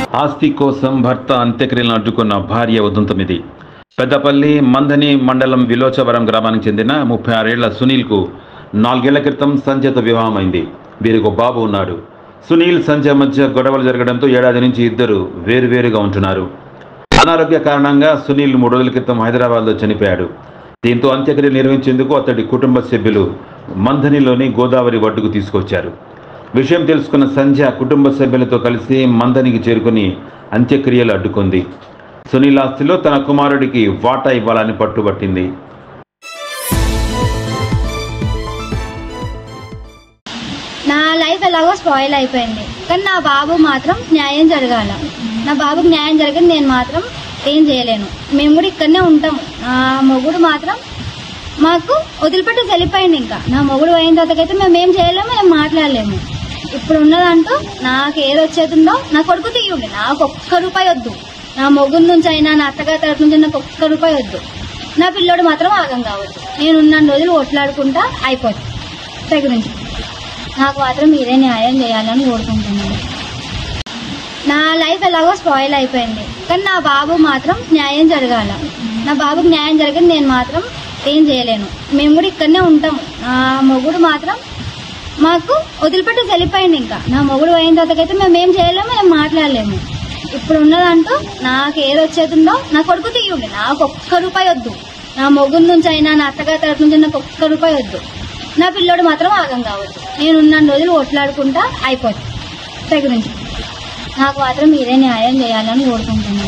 ఆస్తి కోసం భర్త అంత్యక్రియలను అడ్డుకున్న భార్య ఉదంతం ఇది పెద్దపల్లి మందని మండలం విలోచవరం గ్రామానికి చెందిన ముప్పై ఆరేళ్ల సునీల్కు నాలుగేళ్ల క్రితం సంజయ్తో వివాహమైంది వీరికి ఒక బాబు ఉన్నాడు సునీల్ సంజయ్ మధ్య గొడవలు జరగడంతో ఏడాది నుంచి ఇద్దరు వేరువేరుగా ఉంటున్నారు అనారోగ్య కారణంగా సునీల్ మూడు రోజుల క్రితం హైదరాబాద్లో చనిపోయాడు దీంతో అంత్యక్రియ నిర్వహించేందుకు అతడి కుటుంబ సభ్యులు మంథనిలోని గోదావరి ఒడ్డుకు తీసుకొచ్చారు విషయం తెలుసుకున్న సంధ్య కుటుంబ సభ్యులతో కలిసి మందనికి చేరుకుని అంత్యక్రియలు అడ్డుకుంది సునీల్ ఆస్తిలో తన కుమారుడికి వాటా ఇవ్వాలని పట్టుబట్టింది నా లైఫ్ ఎలాగో స్పాయిల్ అయిపోయింది కానీ నా బాబు మాత్రం న్యాయం జరగాల నా బాబుకి న్యాయం జరగని నేను మాత్రం ఏం చేయలేను మేము కూడా ఇక్కడనే ఉంటాం నా మొగుడు మాత్రం మాకు వదిలిపెట్టి వెళ్ళిపోయింది ఇంకా నా మొగుడు అయిన తర్వాతకైతే మేము ఏం చేయలేము మేము మాట్లాడలేము ఇప్పుడు ఉన్నదంటూ నాకు ఏది వచ్చేతుందో నా కొడుకు తీయండి నాకు ఒక్క రూపాయి వద్దు నా మొగుడు నుంచి అయినా నా అత్తగారి తరఫు నుంచి నాకు ఒక్క రూపాయి వద్దు నా పిల్లోడు మాత్రం ఆగం కావద్దు నేను ఉన్న రోజులు ఒట్లాడుకుంటా అయిపోతుంది అంతే గురించి నాకు మాత్రం మీరే న్యాయం చేయాలని కోరుకుంటున్నాను నా లైఫ్ ఎలాగో స్పాయిల్ అయిపోయింది కానీ నా బాబు మాత్రం న్యాయం జరగాల నా బాబుకి న్యాయం జరగని నేను మాత్రం ఏం చేయలేను మేము కూడా ఇక్కడనే ఉంటాం నా మొగుడు మాత్రం మాకు వదిలిపెట్టి వెళ్ళిపోయింది ఇంకా నా మొగుడు అయిన తర్వాతకైతే మేము ఏం చేయలేము మేము మాట్లాడలేము ఇప్పుడు ఉన్నదంటూ నాకు ఏది వచ్చేతుందో నా కొడుకు తీయండి నాకు ఒక్క రూపాయి వద్దు నా మొగుడు నుంచి అయినా నా అత్తగారి తరఫు నుంచి నాకు ఒక్క రూపాయి వద్దు నా పిల్లోడు మాత్రం ఆగం కావద్దు నేను ఉన్న రోజులు ఒట్లాడుకుంటా అయిపోతుంది అంతే గురించి నాకు మాత్రం మీరే న్యాయం చేయాలని కోరుకుంటున్నాను